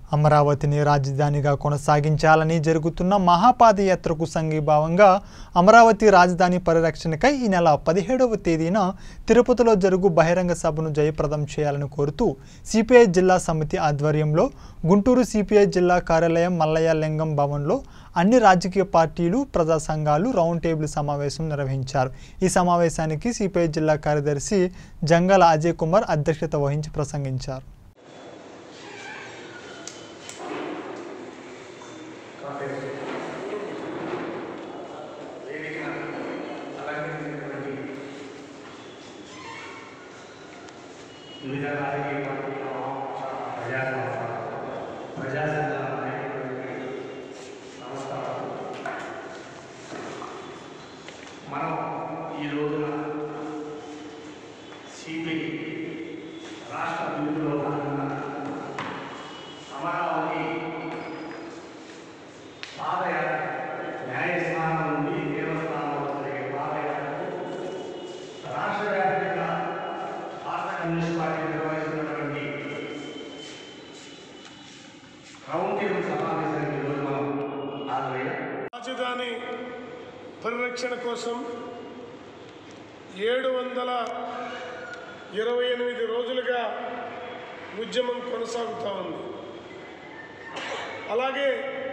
అమరావతిని రాజధానిగా కొనసాగించాలని జరుగుతున్న మహాపాదయాత్రకు సంఘీభావంగా అమరావతి రాజధాని పరిరక్షణకై ఈ నెల పదిహేడవ తేదీన తిరుపతిలో జరుగు బహిరంగ సభను జయప్రదం చేయాలని కోరుతూ సిపిఐ జిల్లా సమితి ఆధ్వర్యంలో గుంటూరు సిపిఐ జిల్లా కార్యాలయం మల్లయ్య లింగం భవన్లో అన్ని రాజకీయ పార్టీలు ప్రజా సంఘాలు రౌండ్ టేబుల్ సమావేశం నిర్వహించారు ఈ సమావేశానికి సిపిఐ జిల్లా కార్యదర్శి జంగాల అజయ్ కుమార్ అధ్యక్షత వహించి ప్రసంగించారు వివిధ రాజకీయ పార్టీల ప్రజా సంస్థలు ప్రజా సంఘాల నాయకులకి నమస్కారం మనం ఈ రోజున సిబిఐ రాష్ట్ర అభివృద్ధిలో భాగంగా అమరావతి పాదయాత్ర న్యాయస్థానం నుండి దేవస్థానం జరిగే పాదయాత్రకు రాష్ట్ర వ్యాప్తంగా భారత కమ్యూనిస్ట్ పార్టీ నిర్వహిస్తున్నటువంటి రౌండ్ టేబుల్ సమావేశానికి ఈరోజు మనం హాజరయ్యాం రాజధాని పరిరక్షణ కోసం ఏడు వందల ఇరవై ఎనిమిది రోజులుగా ఉద్యమం కొనసాగుతూ ఉంది అలాగే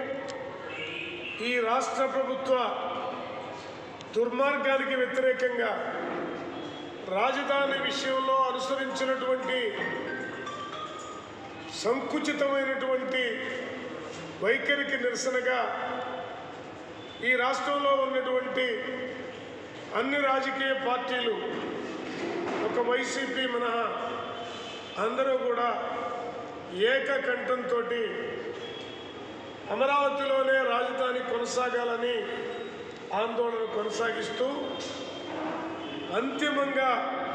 ఈ రాష్ట్ర ప్రభుత్వ దుర్మార్గానికి వ్యతిరేకంగా రాజధాని విషయంలో అనుసరించినటువంటి సంకుచితమైనటువంటి వైఖరికి నిరసనగా ఈ రాష్ట్రంలో ఉన్నటువంటి అన్ని రాజకీయ పార్టీలు ఒక వైసీపీ మినహా అందరూ కూడా ఏకకంఠంతో అమరావతిలోనే రాజధాని కొనసాగాలని ఆందోళన కొనసాగిస్తూ అంతిమంగా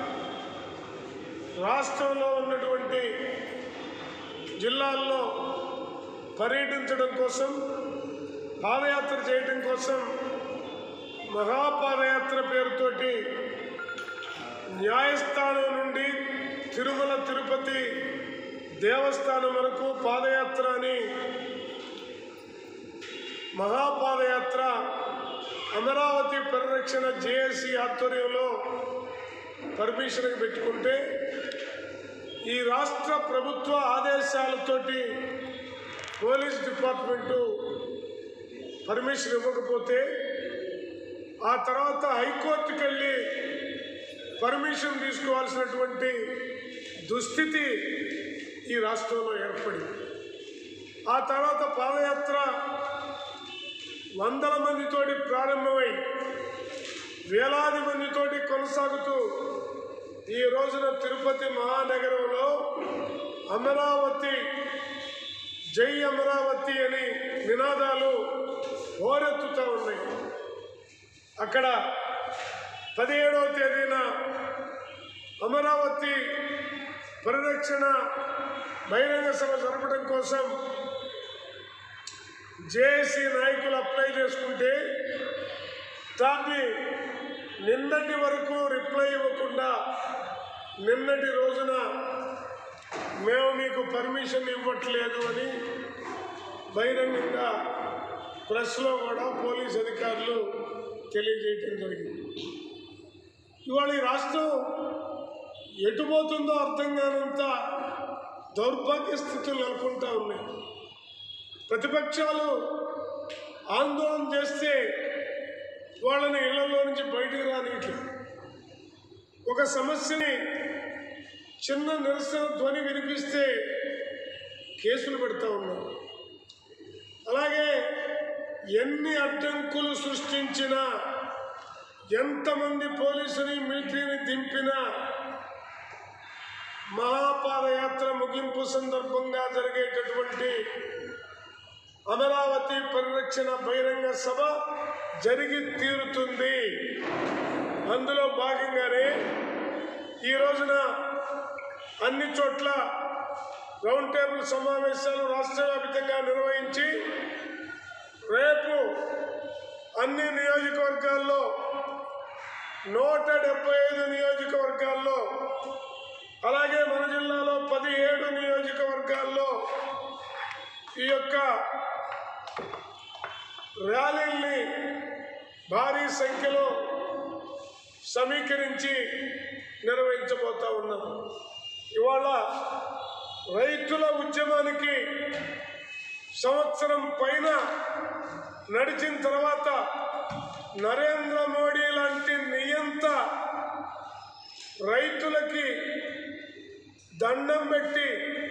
రాష్ట్రంలో ఉన్నటువంటి జిల్లాల్లో పర్యటించడం కోసం పాదయాత్ర చేయడం కోసం మహాపాదయాత్ర పేరుతోటి న్యాయస్థానం నుండి తిరుమల తిరుపతి దేవస్థానం వరకు పాదయాత్ర అని మహాపాదయాత్ర అమరావతి పరిరక్షణ జేఏసీ ఆధ్వర్యంలో పర్మిషన్కి పెట్టుకుంటే ఈ రాష్ట్ర ప్రభుత్వ ఆదేశాలతోటి పోలీస్ డిపార్ట్మెంటు పర్మిషన్ ఇవ్వకపోతే ఆ తర్వాత హైకోర్టుకి వెళ్ళి పర్మిషన్ తీసుకోవాల్సినటువంటి దుస్థితి ఈ రాష్ట్రంలో ఏర్పడింది ఆ తర్వాత పాదయాత్ర వందల మందితోటి ప్రారంభమై వేలాది మందితోటి కొనసాగుతూ ఈ రోజున తిరుపతి మహానగరంలో అమరావతి జై అమరావతి అని నినాదాలు హోరెత్తుతూ ఉన్నాయి అక్కడ పదిహేడవ తేదీన అమరావతి పరిరక్షణ బహిరంగ సభ జరపడం కోసం జేఏసీ నాయకులు అప్లై చేసుకుంటే దాన్ని నిన్నటి వరకు రిప్లై ఇవ్వకుండా నిన్నటి రోజున మేము మీకు పర్మిషన్ ఇవ్వట్లేదు అని బహిరంగంగా ప్రెస్లో కూడా పోలీస్ అధికారులు తెలియజేయటం జరిగింది ఇవాళ ఈ రాష్ట్రం ఎటుపోతుందో అర్థం కానంత దౌర్భాగ్య స్థితులు నెలకొంటా ఉన్నాయి ప్రతిపక్షాలు ఆందోళన చేస్తే వాళ్ళని ఇళ్లలో నుంచి బయటకు రానియట్లేదు ఒక సమస్యని చిన్న నిరసన ధ్వని వినిపిస్తే కేసులు పెడతా ఉన్నారు అలాగే ఎన్ని అడ్డంకులు సృష్టించినా ఎంతమంది పోలీసుని మిలిటరీని దింపినా మహాపాదయాత్ర ముగింపు సందర్భంగా జరిగేటటువంటి అమరావతి పరిరక్షణ బహిరంగ సభ జరిగి తీరుతుంది అందులో భాగంగానే ఈ రోజున అన్ని చోట్ల రౌండ్ టేబుల్ సమావేశాలు రాష్ట్ర వ్యాప్తంగా నిర్వహించి రేపు అన్ని నియోజకవర్గాల్లో నూట డెబ్బై ఐదు నియోజకవర్గాల్లో అలాగే మన జిల్లాలో పదిహేడు నియోజకవర్గాల్లో ఈ యొక్క ర్యాలీల్ని భారీ సంఖ్యలో సమీకరించి నిర్వహించబోతా ఉన్నాం ఇవాళ రైతుల ఉద్యమానికి సంవత్సరం పైన నడిచిన తర్వాత నరేంద్ర మోడీ లాంటి నియంత రైతులకి దండం పెట్టి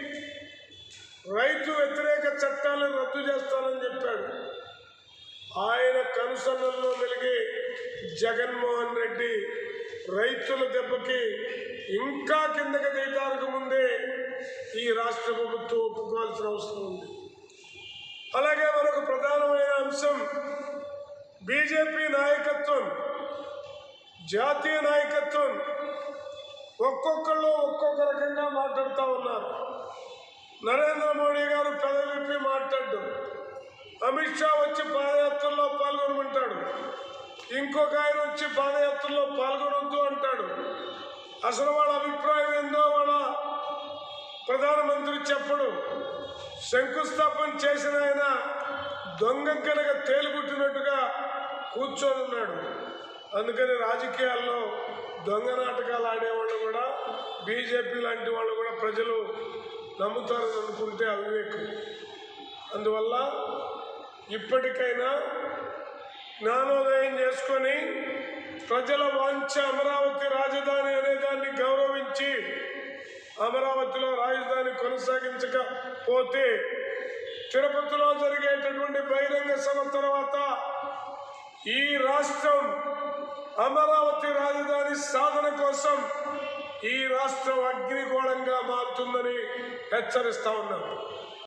రైతు వ్యతిరేక చట్టాలను రద్దు చేస్తానని చెప్పాడు ఆయన కనుసన్నల్లో వెలిగి జగన్మోహన్ రెడ్డి రైతుల దెబ్బకి ఇంకా కిందకి దిగడానికి ముందే ఈ రాష్ట్ర ప్రభుత్వం ఒప్పుకోవాల్సిన అవసరం ఉంది అలాగే మరొక ప్రధానమైన అంశం బీజేపీ నాయకత్వం జాతీయ నాయకత్వం ఒక్కొక్కళ్ళు ఒక్కొక్క రకంగా మాట్లాడుతూ ఉన్నారు నరేంద్ర మోడీ గారు పెదవిప్పి మాట్లాడడం అమిత్ షా వచ్చి పాదయాత్రలో పాల్గొనమంటాడు ఇంకొక ఆయన వచ్చి పాదయాత్రలో పాల్గొనొద్దు అంటాడు అసలు వాళ్ళ అభిప్రాయం ఏందో వాళ్ళ ప్రధానమంత్రి చెప్పడు శంకుస్థాపన చేసిన ఆయన దొంగ కనుక తేలిపుట్టినట్టుగా కూర్చొని ఉన్నాడు అందుకని రాజకీయాల్లో దొంగ నాటకాలు ఆడేవాళ్ళు కూడా బీజేపీ లాంటి వాళ్ళు కూడా ప్రజలు నమ్ముతారని అనుకుంటే అవివేకం అందువల్ల ఇప్పటికైనా జ్ఞానోదయం చేసుకొని ప్రజల వాంఛ అమరావతి రాజధాని అనే దాన్ని గౌరవించి అమరావతిలో రాజధాని కొనసాగించకపోతే తిరుపతిలో జరిగేటటువంటి బహిరంగ సభ తర్వాత ఈ రాష్ట్రం అమరావతి రాజధాని సాధన కోసం ఈ రాష్ట్రం అగ్నిగోళంగా మారుతుందని హెచ్చరిస్తా ఉన్నాం